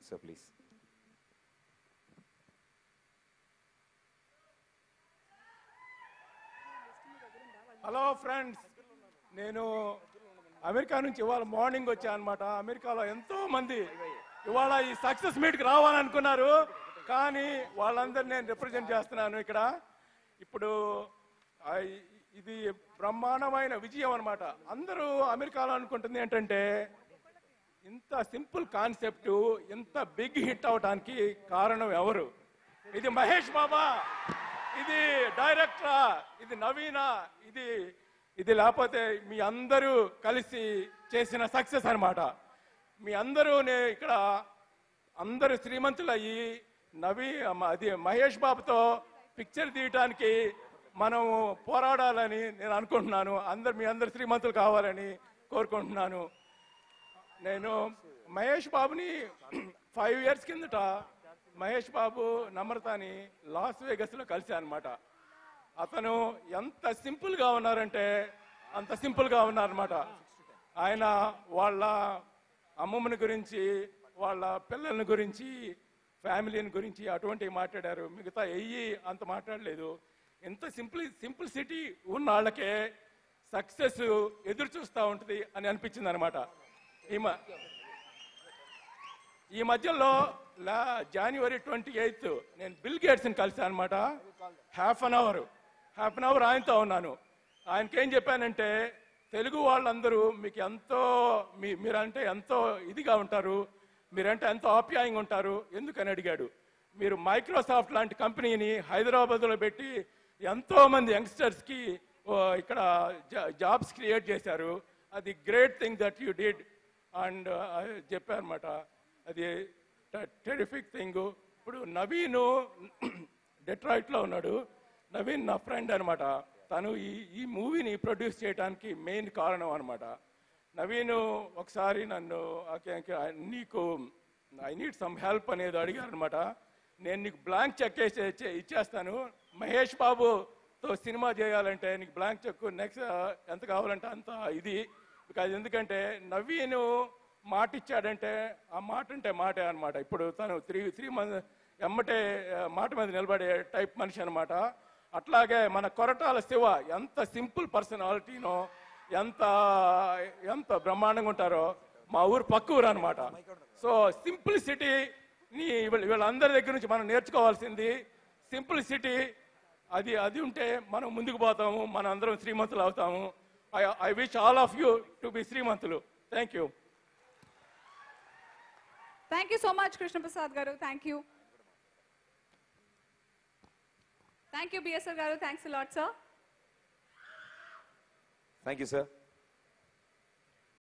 so please hello friends నేను America నుంచి ఇవాళ మార్నింగ్ వచ్చా అనమాట అమెరికాలో ఎంతో మంది ఇవాళ ఈ సక్సెస్ మీట్కి రావాలనుకున్నారు కానీ వాళ్ళందరినీ నేను రిప్రజెంట్ చేస్తున్నాను ఇక్కడ ఇప్పుడు ఆ, ఇది బ్రహ్మాండమైన విజయం అనమాట అందరూ అమెరికాలో అనుకుంటుంది ఏంటంటే ఇంత సింపుల్ కాన్సెప్ట్ ఇంత బిగ్ హిట్ అవడానికి కారణం ఎవరు ఇది మహేష్ బాబా ఇది డైరెక్టరా ఇది నవీనా ఇది ఇది లేకపోతే మీ అందరూ కలిసి చేసిన సక్సెస్ అన్నమాట మీ అందరూ నే- ఇక్కడ అందరూ శ్రీమంతులు అయ్యి నవీ మ- అది మహేష్ బాబుతో పిక్చర్ తీయటానికి మనం పోరాడాలని నేను అనుకుంటున్నాను అందరు మీ అందరు శ్రీమంతులు కావాలని కోరుకుంటున్నాను నేను మహేష్ బాబుని ఫైవ్ ఇయర్స్ కిందట మహేష్ బాబు నమ్రతని లాస్ వేగస్లో కలిశాను అనమాట అతను ఎంత సింపుల్గా ఉన్నారంటే అంత సింపుల్గా ఉన్నారనమాట ఆయన వాళ్ళ అమ్మమ్మని గురించి వాళ్ళ పిల్లల గురించి ఫ్యామిలీని గురించి అటువంటివి మాట్లాడారు మిగతా ఎయ్యి అంత మాట్లాడలేదు ఎంత సింపుల్ సింప్లిసిటీ ఉన్న వాళ్ళకే సక్సెస్ ఎదురు చూస్తూ ఉంటుంది అని అనిపించింది అనమాట ఈ మ- ఈ మధ్యలో లా జనవరి ట్వంటీ ఎయిత్ నేను బిల్ గేట్స్ని కలిసాను అనమాట half an hour half an hour ఆయనతో ఉన్నాను ఆయనకి ఏం చెప్పానంటే తెలుగు వాళ్ళందరూ మీకు ఎంతో మీ మీరంటే ఎంతో ఇదిగా ఉంటారు మీరంటే ఎంతో ఆప్యాయంగా ఉంటారు ఎందుకని అడిగాడు మీరు మైక్రోసాఫ్ట్ లాంటి కంపెనీని హైదరాబాద్లో పెట్టి ఎంతో మంది యంగ్స్టర్స్కి ఇక్కడ జాబ్స్ క్రియేట్ చేశారు అది great thing that you did and చెప్పారన్నమాట అది టెరిఫిక్ థింగ్ ఇప్పుడు నవీను డెట్రాయిట్లో ఉన్నాడు నవీన్ నా ఫ్రెండ్ అనమాట తను ఈ ఈ మూవీని ప్రొడ్యూస్ చేయడానికి మెయిన్ కారణం అనమాట నవీన్ ఒకసారి నన్ను "ఓకే, ఓకే, నీకు ఐ నీడ్ సమ్ హెల్ప్ అనేది అడిగారు అనమాట నేను నీకు బ్లాంక్ చెక్ వేసి ఇచ్చే- ఇచ్చేస్తాను మహేష్ బాబుతో సినిమా చేయాలంటే నీకు బ్లాంక్ చెక్ నెక్స్ట్ ఎంత కావాలంటే అంత ఇది బికాజ్ ఎందుకంటే నవీను మాట ఇచ్చాడంటే ఆ మాట అంటే మాటే అనమాట ఇప్పుడు తను త్రీ త్రీ మంత్ ఎమ్మటే ఆ, మాట మీద నిలబడే టైప్ మనిషి అనమాట అట్లాగే మన కొరటాల శివ ఎంత సింపుల్ పర్సనాలిటీనో ఎంత ఎంత బ్రహ్మాండంగా ఉంటారో మా ఊరు పక్క ఊరు అనమాట సో సింప్లిసిటీ ని వీళ్ళ- వీళ్ళందరి దగ్గర నుంచి మనం నేర్చుకోవాల్సింది సింప్లిసిటీ అది అది ఉంటే మనం ముందుకు పోతాము మన అందరం శ్రీమంతులు అవుతాము I I wish all of you to be శ్రీమంతులు thank you thank you so much Krishnaprasad గారు thank you thank you BSR గారు thanks lot sir thank you sir